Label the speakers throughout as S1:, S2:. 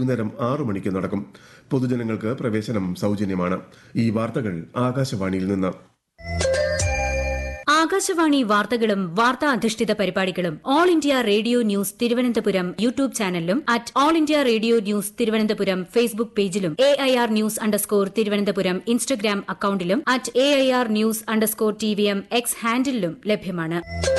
S1: വൈകുന്നേരം ആറു മണിക്ക് നടക്കും പൊതുജനങ്ങൾക്ക് പ്രവേശനം സൗജന്യമാണ് ഈ വാർത്തകൾ ആകാശവാണിയിൽ നിന്ന്
S2: ആകാശവാണി വാർത്തകളും വാർത്താ അധിഷ്ഠിത പരിപാടികളും All India Radio news Thiruvananthapuram YouTube ചാനലിലും at All India Radio news Thiruvananthapuram Facebook പേജിലും A I R news underscore Thiruvananthapuram Instagram അക്കൌണ്ടിലും at A I R news underscore T V M X ഹാൻഡിലും ലഭ്യമാണ്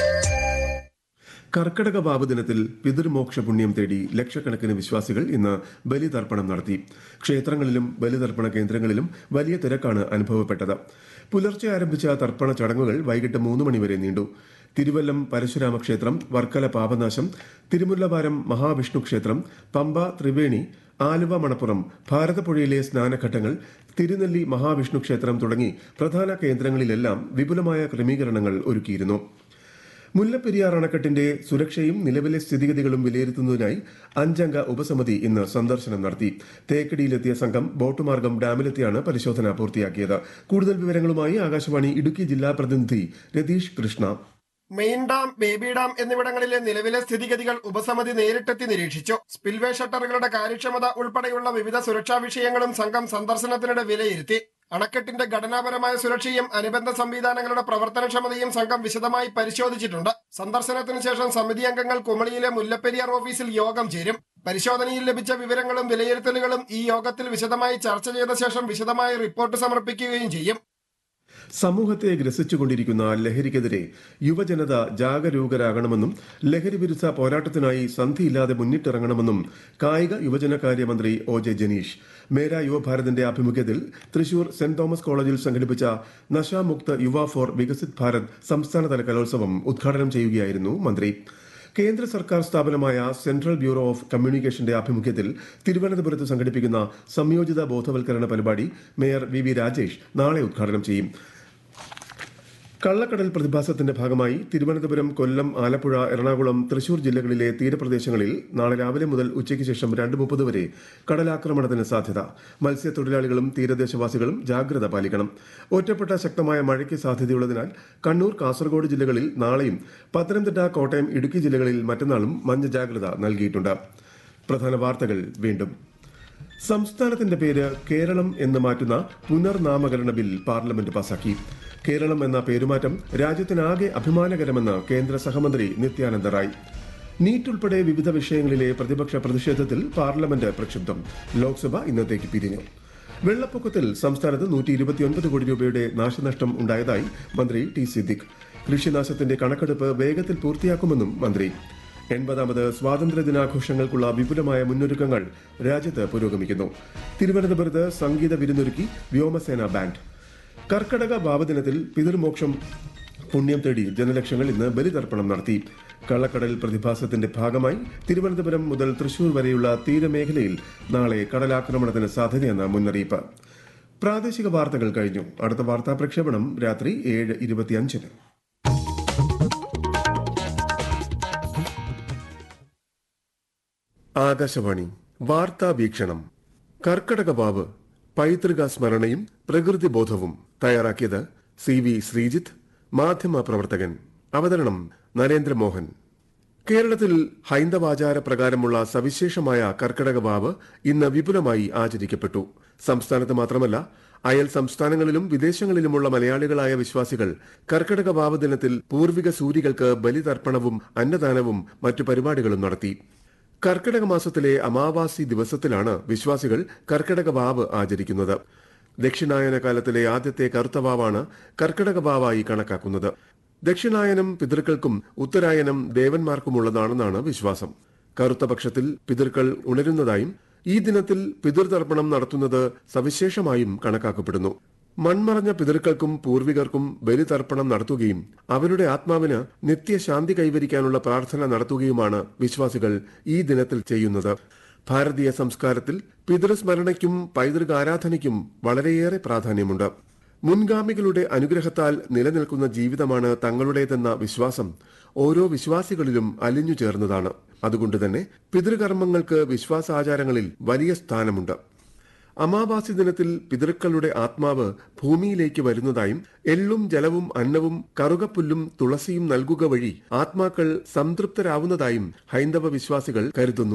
S1: കർക്കടക വാവ് ദിനത്തിൽ പിതൃമോക്ഷ പുണ്യം തേടി ലക്ഷക്കണക്കിന് വിശ്വാസികൾ ഇന്ന് ബലിതർപ്പണം നടത്തി ക്ഷേത്രങ്ങളിലും ബലിതർപ്പണ കേന്ദ്രങ്ങളിലും വലിയ തിരക്കാണ് അനുഭവപ്പെട്ടത് പുലർച്ചെ ആരംഭിച്ച തർപ്പണ ചടങ്ങുകൾ വൈകിട്ട് മൂന്ന് മണിവരെ നീണ്ടു തിരുവല്ലം പരശുരാമ ക്ഷേത്രം വർക്കല പാപനാശം തിരുമുല്ലവാരം മഹാവിഷ്ണു ക്ഷേത്രം പമ്പ ത്രിവേണി ആലുവ മണപ്പുറം ഭാരതപ്പുഴയിലെ സ്നാനഘട്ടങ്ങൾ തിരുനെല്ലി മഹാവിഷ്ണു ക്ഷേത്രം തുടങ്ങി പ്രധാന കേന്ദ്രങ്ങളിലെല്ലാം വിപുലമായ ക്രമീകരണങ്ങൾ ഒരുക്കിയിരുന്നു മുല്ലപ്പെരിയാർ അണക്കെട്ടിന്റെ സുരക്ഷയും നിലവിലെ സ്ഥിതിഗതികളും വിലയിരുത്തുന്നതിനായി അഞ്ചംഗ ഉപസമിതി ഇന്ന് സന്ദർശനം നടത്തി തേക്കടിയിലെത്തിയ സംഘം ബോട്ട് മാർഗം ഡാമിലെത്തിയാണ് പരിശോധന പൂർത്തിയാക്കിയത് കൂടുതൽ വിവരങ്ങളുമായി ആകാശവാണി ഇടുക്കി ജില്ലാ പ്രതിനിധി Ratheesh Krishna
S3: main dam baby dam എന്നിവിടങ്ങളിലെ നിലവിലെ സ്ഥിതിഗതികൾ ഉപസമിതി നേരിട്ടെത്തി നിരീക്ഷിച്ചു സ്പിൽവേ ഷട്ടറുകളുടെ കാര്യക്ഷമത ഉൾപ്പെടെയുള്ള വിവിധ സുരക്ഷാ വിഷയങ്ങളും സംഘം സന്ദർശനത്തിനിടെ വിലയിരുത്തി അണക്കെട്ടിന്റെ ഘടനാപരമായ സുരക്ഷയും അനുബന്ധ സംവിധാനങ്ങളുടെ പ്രവർത്തനക്ഷമതയും സംഘം വിശദമായി പരിശോധിച്ചിട്ടുണ്ട് സന്ദർശനത്തിന് ശേഷം സമിതി അംഗങ്ങൾ കുമളിയിലെ മുല്ലപ്പെരിയാർ ഓഫീസിൽ യോഗം ചേരും പരിശോധനയിൽ ലഭിച്ച വിവരങ്ങളും വിലയിരുത്തലുകളും ഈ യോഗത്തിൽ വിശദമായി ചർച്ച ചെയ്ത ശേഷം വിശദമായ റിപ്പോർട്ട് സമർപ്പിക്കുകയും ചെയ്യും
S1: സമൂഹത്തെ ഗ്രസിച്ചുകൊണ്ടിരിക്കുന്ന ലഹരിക്കെതിരെ യുവജനത ജാഗരൂകരാകണമെന്നും ലഹരി വിരുദ്ധ പോരാട്ടത്തിനായി സന്ധിയില്ലാതെ മുന്നിട്ടിറങ്ങണമെന്നും കായിക യുവജനകാര്യമന്ത്രി ഒ ജെ ജനീഷ് മേര യുവഭാരതിന്റെ ആഭിമുഖ്യത്തിൽ തൃശൂർ സെന്റ് തോമസ് കോളേജിൽ സംഘടിപ്പിച്ച നശാമുക്ത യുവ ഫോർ വികസിത് ഭാരത് സംസ്ഥാനതല കലോത്സവം ഉദ്ഘാടനം ചെയ്യുകയായിരുന്നു മന്ത്രി കേന്ദ്ര സർക്കാർ സ്ഥാപനമായ സെൻട്രൽ ബ്യൂറോ ഓഫ് കമ്മ്യൂണിക്കേഷന്റെ ആഭിമുഖ്യത്തിൽ തിരുവനന്തപുരത്ത് സംഘടിപ്പിക്കുന്ന സംയോജിത ബോധവൽക്കരണ പരിപാടി മേയർ വി വി രാജേഷ് നാളെ ഉദ്ഘാടനം ചെയ്യും കള്ളക്കടൽ പ്രതിഭാസത്തിന്റെ ഭാഗമായി തിരുവനന്തപുരം കൊല്ലം ആലപ്പുഴ എറണാകുളം തൃശൂർ ജില്ലകളിലെ തീരപ്രദേശങ്ങളിൽ നാളെ രാവിലെ മുതൽ ഉച്ചയ്ക്ക് ശേഷം രണ്ട് മുപ്പത് വരെ കടലാക്രമണത്തിന് സാധ്യത മത്സ്യത്തൊഴിലാളികളും തീരദേശവാസികളും ജാഗ്രത പാലിക്കണം ഒറ്റപ്പെട്ട ശക്തമായ മഴയ്ക്ക് സാധ്യതയുള്ളതിനാൽ കണ്ണൂർ കാസർഗോഡ് ജില്ലകളിൽ നാളെയും പത്തനംതിട്ട കോട്ടയം ഇടുക്കി ജില്ലകളിൽ മറ്റന്നാളും മഞ്ഞ ജാഗ്രത നൽകിയിട്ടുണ്ട് പ്രധാന വാർത്തകൾ വീണ്ടും സംസ്ഥാനത്തിന്റെ പേര് കേരളം എന്ന് മാറ്റുന്ന പുനർനാമകരണ ബിൽ പാർലമെന്റ് പാസാക്കി കേരളം എന്ന പേരുമാറ്റം രാജ്യത്തിനാകെ അഭിമാനകരമെന്ന് കേന്ദ്ര സഹമന്ത്രി നിത്യാനന്ദ റായ് നീറ്റ് ഉൾപ്പെടെ വിവിധ വിഷയങ്ങളിലെ പ്രതിപക്ഷ പ്രതിഷേധത്തിൽ പാർലമെന്റ് പ്രക്ഷുബ്ധം ലോക്സഭ ഇന്നത്തേക്ക് പിരിഞ്ഞു വെള്ളപ്പൊക്കത്തിൽ സംസ്ഥാനത്ത് നൂറ്റി ഇരുപത്തിയൊൻപത് കോടി രൂപയുടെ നാശനഷ്ടം ഉണ്ടായതായി മന്ത്രി ടി സിദ്ദിഖ് കൃഷിനാശത്തിന്റെ കണക്കെടുപ്പ് വേഗത്തിൽ പൂർത്തിയാക്കുമെന്നും മന്ത്രി എൺപതാമത് സ്വാതന്ത്ര്യ ദിനാഘോഷങ്ങൾക്കുള്ള വിപുലമായ മുന്നൊരുക്കങ്ങൾ രാജ്യത്ത് പുരോഗമിക്കുന്നു തിരുവനന്തപുരത്ത് സംഗീത വിരുന്നൊരുക്കി വ്യോമസേന ബാൻഡ് കർക്കടക ഭാവദിനത്തിൽ പിതൃമോക്ഷം പുണ്യം തേടി ജനലക്ഷങ്ങൾ ഇന്ന് ബലിതർപ്പണം നടത്തി കള്ളക്കടൽ പ്രതിഭാസത്തിന്റെ ഭാഗമായി തിരുവനന്തപുരം മുതൽ തൃശൂർ വരെയുള്ള തീരമേഖലയിൽ നാളെ കടലാക്രമണത്തിന് സാധ്യതയെന്ന മുന്നറിയിപ്പ് പ്രാദേശിക വാർത്തകൾ കഴിഞ്ഞു അടുത്ത വാർത്താ പ്രക്ഷേപണം രാത്രി ഏഴ് ഇരുപത്തിയഞ്ചിന് ആകാശവാണി വാർത്താ വീക്ഷണം കർക്കടക വാവ് പൈതൃക സ്മരണയും പ്രകൃതി ബോധവും തയ്യാറാക്കിയത് സി വി ശ്രീജിത്ത് മാധ്യമ പ്രവർത്തകൻ അവതരണം നരേന്ദ്രമോഹൻ കേരളത്തിൽ ഹൈന്ദവാചാര പ്രകാരമുള്ള സവിശേഷമായ കർക്കടക വാവ് ഇന്ന് വിപുലമായി ആചരിക്കപ്പെട്ടു സംസ്ഥാനത്ത് മാത്രമല്ല അയൽ സംസ്ഥാനങ്ങളിലും വിദേശങ്ങളിലുമുള്ള മലയാളികളായ വിശ്വാസികൾ കർക്കടക വാവ് ദിനത്തിൽ പൂർവിക സൂര്യകൾക്ക് ബലിതർപ്പണവും അന്നദാനവും മറ്റു പരിപാടികളും നടത്തി കർക്കിടക മാസത്തിലെ അമാവാസി ദിവസത്തിലാണ് വിശ്വാസികൾ കർക്കിടക വാവ് ആചരിക്കുന്നത് ദക്ഷിണായന കാലത്തിലെ ആദ്യത്തെ കറുത്ത വാവാണ് കർക്കിടക വാവായി കണക്കാക്കുന്നത് ദക്ഷിണായനം പിതൃക്കൾക്കും ഉത്തരായനം ദേവന്മാർക്കുമുള്ളതാണെന്നാണ് വിശ്വാസം കറുത്ത പക്ഷത്തിൽ പിതൃക്കൾ ഉണരുന്നതായും ഈ ദിനത്തിൽ പിതൃതർപ്പണം നടത്തുന്നത് സവിശേഷമായും കണക്കാക്കപ്പെടുന്നു മൺമറഞ്ഞ പിതൃക്കൾക്കും പൂർവികർക്കും ബലിതർപ്പണം നടത്തുകയും അവരുടെ ആത്മാവിന് നിത്യശാന്തി കൈവരിക്കാനുള്ള പ്രാർത്ഥന നടത്തുകയുമാണ് വിശ്വാസികൾ ഈ ദിനത്തിൽ ചെയ്യുന്നത് ഭാരതീയ സംസ്കാരത്തിൽ പിതൃസ്മരണയ്ക്കും പൈതൃക ആരാധനയ്ക്കും വളരെയേറെ പ്രാധാന്യമുണ്ട് മുൻഗാമികളുടെ അനുഗ്രഹത്താൽ നിലനിൽക്കുന്ന ജീവിതമാണ് തങ്ങളുടേതെന്ന വിശ്വാസം ഓരോ വിശ്വാസികളിലും അലിഞ്ഞു ചേർന്നതാണ് അതുകൊണ്ട് തന്നെ പിതൃകർമ്മങ്ങൾക്ക് വിശ്വാസാചാരങ്ങളിൽ വലിയ സ്ഥാനമുണ്ട് അമാവാസി ദിനത്തിൽ പിതൃക്കളുടെ ആത്മാവ് ഭൂമിയിലേക്ക് വരുന്നതായും എള്ളും ജലവും അന്നവും കറുകപ്പുല്ലും തുളസിയും നൽകുക വഴി ആത്മാക്കൾ സംതൃപ്തരാവുന്നതായും ഹൈന്ദവ വിശ്വാസികൾ കരുതുന്നു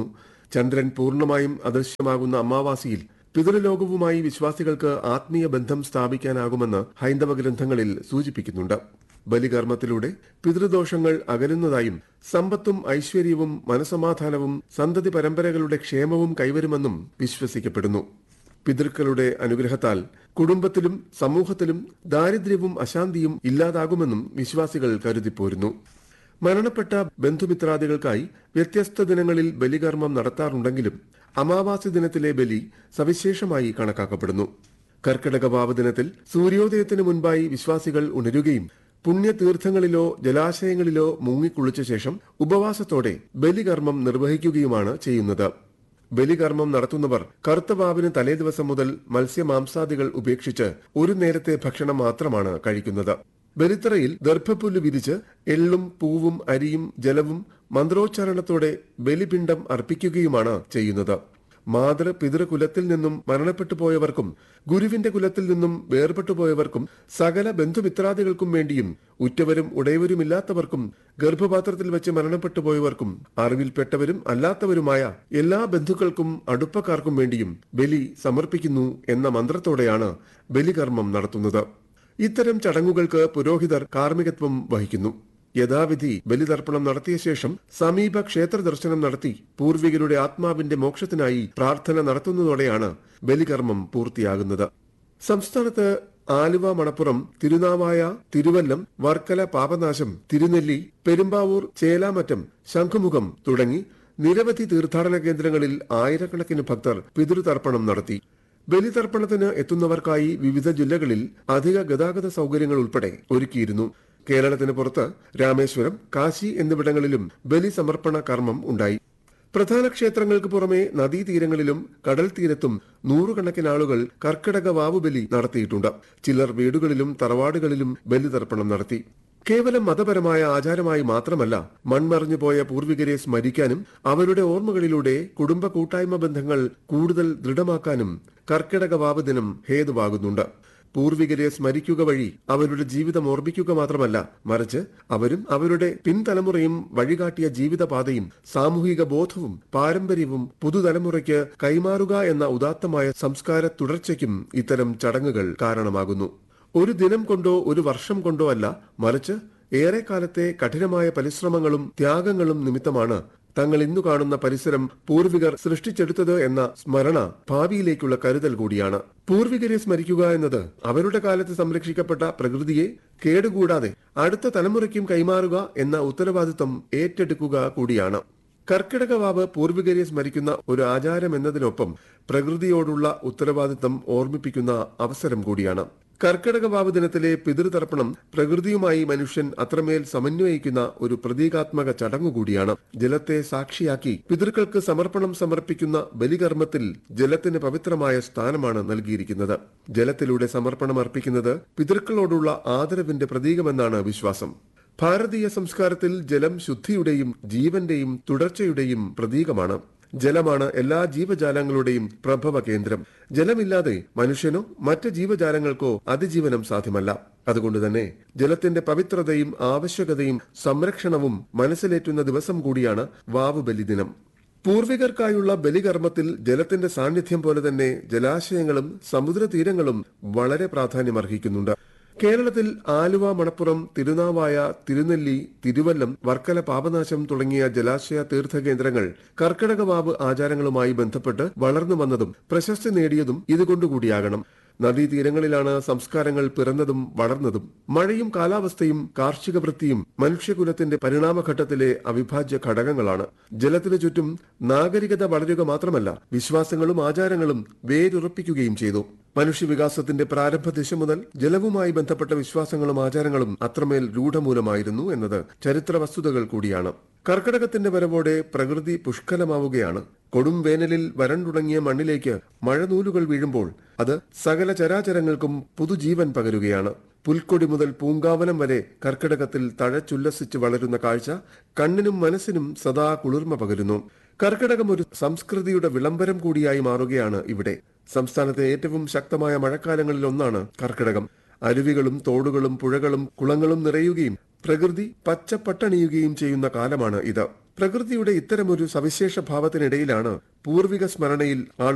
S1: ചന്ദ്രൻ പൂർണ്ണമായും അദൃശ്യമാകുന്ന അമാവാസിയിൽ പിതൃലോകവുമായി വിശ്വാസികൾക്ക് ആത്മീയ ബന്ധം സ്ഥാപിക്കാനാകുമെന്ന് ഹൈന്ദവ ഗ്രന്ഥങ്ങളിൽ സൂചിപ്പിക്കുന്നുണ്ട് ബലികർമ്മത്തിലൂടെ പിതൃദോഷങ്ങൾ അകലുന്നതായും സമ്പത്തും ഐശ്വര്യവും മനസമാധാനവും സന്തതി പരമ്പരകളുടെ ക്ഷേമവും കൈവരുമെന്നും വിശ്വസിക്കപ്പെടുന്നു പിതൃക്കളുടെ അനുഗ്രഹത്താൽ കുടുംബത്തിലും സമൂഹത്തിലും ദാരിദ്ര്യവും അശാന്തിയും ഇല്ലാതാകുമെന്നും വിശ്വാസികൾ കരുതിപ്പോരുന്നു മരണപ്പെട്ട ബന്ധുമിത്രാദികൾക്കായി വ്യത്യസ്ത ദിനങ്ങളിൽ ബലികർമ്മം നടത്താറുണ്ടെങ്കിലും അമാവാസി ദിനത്തിലെ ബലി സവിശേഷമായി കണക്കാക്കപ്പെടുന്നു കർക്കിടക വാവ് ദിനത്തിൽ സൂര്യോദയത്തിന് മുൻപായി വിശ്വാസികൾ ഉണരുകയും പുണ്യതീർത്ഥങ്ങളിലോ ജലാശയങ്ങളിലോ മുങ്ങിക്കുളിച്ച ശേഷം ഉപവാസത്തോടെ ബലികർമ്മം നിർവഹിക്കുകയുമാണ് ചെയ്യുന്നത് ബലികർമ്മം നടത്തുന്നവർ കറുത്തവാവിന് തലേദിവസം മുതൽ മത്സ്യമാംസാദികൾ ഉപേക്ഷിച്ച് ഒരു നേരത്തെ ഭക്ഷണം മാത്രമാണ് കഴിക്കുന്നത് ബലിത്തറയിൽ ദർഭപ്പുല്ല് വിരിച്ച് എള്ളും പൂവും അരിയും ജലവും മന്ത്രോച്ചാരണത്തോടെ ബലിപിണ്ഡം അർപ്പിക്കുകയുമാണ് ചെയ്യുന്നത് മാതൃ പിതൃകുലത്തിൽ നിന്നും മരണപ്പെട്ടു പോയവർക്കും ഗുരുവിന്റെ കുലത്തിൽ നിന്നും വേർപെട്ടു പോയവർക്കും സകല ബന്ധുമിത്രാദികൾക്കും വേണ്ടിയും ഉറ്റവരും ഉടയവരുമില്ലാത്തവർക്കും ഗർഭപാത്രത്തിൽ വെച്ച് മരണപ്പെട്ടു പോയവർക്കും അറിവിൽപ്പെട്ടവരും അല്ലാത്തവരുമായ എല്ലാ ബന്ധുക്കൾക്കും അടുപ്പക്കാർക്കും വേണ്ടിയും ബലി സമർപ്പിക്കുന്നു എന്ന മന്ത്രത്തോടെയാണ് ബലികർമ്മം നടത്തുന്നത് ഇത്തരം ചടങ്ങുകൾക്ക് പുരോഹിതർ കാർമ്മികത്വം വഹിക്കുന്നു യഥാവിധി ബലിതർപ്പണം നടത്തിയ ശേഷം സമീപ ക്ഷേത്ര ദർശനം നടത്തി പൂർവികരുടെ ആത്മാവിന്റെ മോക്ഷത്തിനായി പ്രാർത്ഥന നടത്തുന്നതോടെയാണ് ബലികർമ്മം പൂർത്തിയാകുന്നത് സംസ്ഥാനത്ത് ആലുവ മണപ്പുറം തിരുനാവായ തിരുവല്ലം വർക്കല പാപനാശം തിരുനെല്ലി പെരുമ്പാവൂർ ചേലാമറ്റം ശംഖുമുഖം തുടങ്ങി നിരവധി തീർത്ഥാടന കേന്ദ്രങ്ങളിൽ ആയിരക്കണക്കിന് ഭക്തർ പിതൃതർപ്പണം നടത്തി ബലിതർപ്പണത്തിന് എത്തുന്നവർക്കായി വിവിധ ജില്ലകളിൽ അധിക ഗതാഗത സൗകര്യങ്ങൾ ഉൾപ്പെടെ ഒരുക്കിയിരുന്നു കേരളത്തിന് പുറത്ത് രാമേശ്വരം കാശി എന്നിവിടങ്ങളിലും ബലി സമർപ്പണ കർമ്മം ഉണ്ടായി പ്രധാന ക്ഷേത്രങ്ങൾക്ക് പുറമെ നദീതീരങ്ങളിലും കടൽ തീരത്തും നൂറുകണക്കിന് ആളുകൾ കർക്കിടക വാവുബലി നടത്തിയിട്ടുണ്ട് ചിലർ വീടുകളിലും തറവാടുകളിലും ബലിതർപ്പണം നടത്തി കേവലം മതപരമായ ആചാരമായി മാത്രമല്ല മൺമറഞ്ഞു പോയ പൂർവികരെ സ്മരിക്കാനും അവരുടെ ഓർമ്മകളിലൂടെ കുടുംബ കൂട്ടായ്മ ബന്ധങ്ങൾ കൂടുതൽ ദൃഢമാക്കാനും കർക്കിടക വാവ് ദിനം ഹേതുവാകുന്നുണ്ട് പൂർവികരെ സ്മരിക്കുക വഴി അവരുടെ ജീവിതം ഓർമ്മിക്കുക മാത്രമല്ല മറിച്ച് അവരും അവരുടെ പിൻതലമുറയും വഴികാട്ടിയ ജീവിതപാതയും സാമൂഹിക ബോധവും പാരമ്പര്യവും പുതുതലമുറയ്ക്ക് കൈമാറുക എന്ന ഉദാത്തമായ സംസ്കാര തുടർച്ചയ്ക്കും ഇത്തരം ചടങ്ങുകൾ കാരണമാകുന്നു ഒരു ദിനം കൊണ്ടോ ഒരു വർഷം കൊണ്ടോ അല്ല മറിച്ച് ഏറെക്കാലത്തെ കഠിനമായ പരിശ്രമങ്ങളും ത്യാഗങ്ങളും നിമിത്തമാണ് തങ്ങൾ ഇന്നു കാണുന്ന പരിസരം പൂർവികർ സൃഷ്ടിച്ചെടുത്തത് എന്ന സ്മരണ ഭാവിയിലേക്കുള്ള കരുതൽ കൂടിയാണ് പൂർവികരെ സ്മരിക്കുക എന്നത് അവരുടെ കാലത്ത് സംരക്ഷിക്കപ്പെട്ട പ്രകൃതിയെ കേടുകൂടാതെ അടുത്ത തലമുറയ്ക്കും കൈമാറുക എന്ന ഉത്തരവാദിത്വം ഏറ്റെടുക്കുക കൂടിയാണ് കർക്കിടകവാവ് പൂർവികരെ സ്മരിക്കുന്ന ഒരു ആചാരം എന്നതിനൊപ്പം പ്രകൃതിയോടുള്ള ഉത്തരവാദിത്തം ഓർമ്മിപ്പിക്കുന്ന അവസരം കൂടിയാണ് കർക്കിടകവാവ് ദിനത്തിലെ പിതൃതർപ്പണം പ്രകൃതിയുമായി മനുഷ്യൻ അത്രമേൽ സമന്വയിക്കുന്ന ഒരു പ്രതീകാത്മക ചടങ്ങുകൂടിയാണ് ജലത്തെ സാക്ഷിയാക്കി പിതൃക്കൾക്ക് സമർപ്പണം സമർപ്പിക്കുന്ന ബലികർമ്മത്തിൽ ജലത്തിന് പവിത്രമായ സ്ഥാനമാണ് നൽകിയിരിക്കുന്നത് ജലത്തിലൂടെ സമർപ്പണം അർപ്പിക്കുന്നത് പിതൃക്കളോടുള്ള ആദരവിന്റെ പ്രതീകമെന്നാണ് വിശ്വാസം ഭാരതീയ സംസ്കാരത്തിൽ ജലം ശുദ്ധിയുടെയും ജീവന്റെയും തുടർച്ചയുടെയും പ്രതീകമാണ് ജലമാണ് എല്ലാ ജീവജാലങ്ങളുടെയും പ്രഭവ കേന്ദ്രം ജലമില്ലാതെ മനുഷ്യനോ മറ്റ് ജീവജാലങ്ങൾക്കോ അതിജീവനം സാധ്യമല്ല അതുകൊണ്ട് തന്നെ ജലത്തിന്റെ പവിത്രതയും ആവശ്യകതയും സംരക്ഷണവും മനസ്സിലേറ്റുന്ന ദിവസം കൂടിയാണ് വാവുബലി ദിനം പൂർവികർക്കായുള്ള ബലികർമ്മത്തിൽ ജലത്തിന്റെ സാന്നിധ്യം പോലെ തന്നെ ജലാശയങ്ങളും സമുദ്രതീരങ്ങളും വളരെ പ്രാധാന്യമർഹിക്കുന്നുണ്ട് കേരളത്തിൽ ആലുവ മണപ്പുറം തിരുനാവായ തിരുനെല്ലി തിരുവല്ലം വർക്കല പാപനാശം തുടങ്ങിയ ജലാശയ തീർത്ഥകേന്ദ്രങ്ങൾ കർക്കിടകവാവ് ആചാരങ്ങളുമായി ബന്ധപ്പെട്ട് വളർന്നു വന്നതും പ്രശസ്തി നേടിയതും ഇതുകൊണ്ടുകൂടിയാകണം നദീതീരങ്ങളിലാണ് സംസ്കാരങ്ങൾ പിറന്നതും വളർന്നതും മഴയും കാലാവസ്ഥയും കാർഷിക വൃത്തിയും മനുഷ്യകുലത്തിന്റെ പരിണാമഘട്ടത്തിലെ അവിഭാജ്യ ഘടകങ്ങളാണ് ജലത്തിനു ചുറ്റും നാഗരികത വളരുക മാത്രമല്ല വിശ്വാസങ്ങളും ആചാരങ്ങളും വേരുറപ്പിക്കുകയും ചെയ്തു മനുഷ്യവികാസത്തിന്റെ പ്രാരംഭ ദിശ മുതൽ ജലവുമായി ബന്ധപ്പെട്ട വിശ്വാസങ്ങളും ആചാരങ്ങളും അത്രമേൽ രൂഢമൂലമായിരുന്നു എന്നത് ചരിത്ര വസ്തുതകൾ കൂടിയാണ് കർക്കിടകത്തിന്റെ വരവോടെ പ്രകൃതി പുഷ്കലമാവുകയാണ് കൊടും വേനലിൽ വരണ്ടുണങ്ങിയ മണ്ണിലേക്ക് മഴനൂലുകൾ വീഴുമ്പോൾ അത് സകല ചരാചരങ്ങൾക്കും പുതുജീവൻ പകരുകയാണ് പുൽക്കൊടി മുതൽ പൂങ്കാവനം വരെ കർക്കിടകത്തിൽ തഴച്ചുല്ലസിച്ച് വളരുന്ന കാഴ്ച കണ്ണിനും മനസ്സിനും സദാ കുളിർമ പകരുന്നു കർക്കിടകം ഒരു സംസ്കൃതിയുടെ വിളംബരം കൂടിയായി മാറുകയാണ് ഇവിടെ സംസ്ഥാനത്തെ ഏറ്റവും ശക്തമായ മഴക്കാലങ്ങളിൽ ഒന്നാണ് കർക്കിടകം അരുവികളും തോടുകളും പുഴകളും കുളങ്ങളും നിറയുകയും പ്രകൃതി പച്ചപ്പട്ടണിയുകയും ചെയ്യുന്ന കാലമാണ് ഇത് പ്രകൃതിയുടെ ഇത്തരമൊരു സവിശേഷ ഭാവത്തിനിടയിലാണ് പൂർവിക സ്മരണയിൽ ആളുകൾ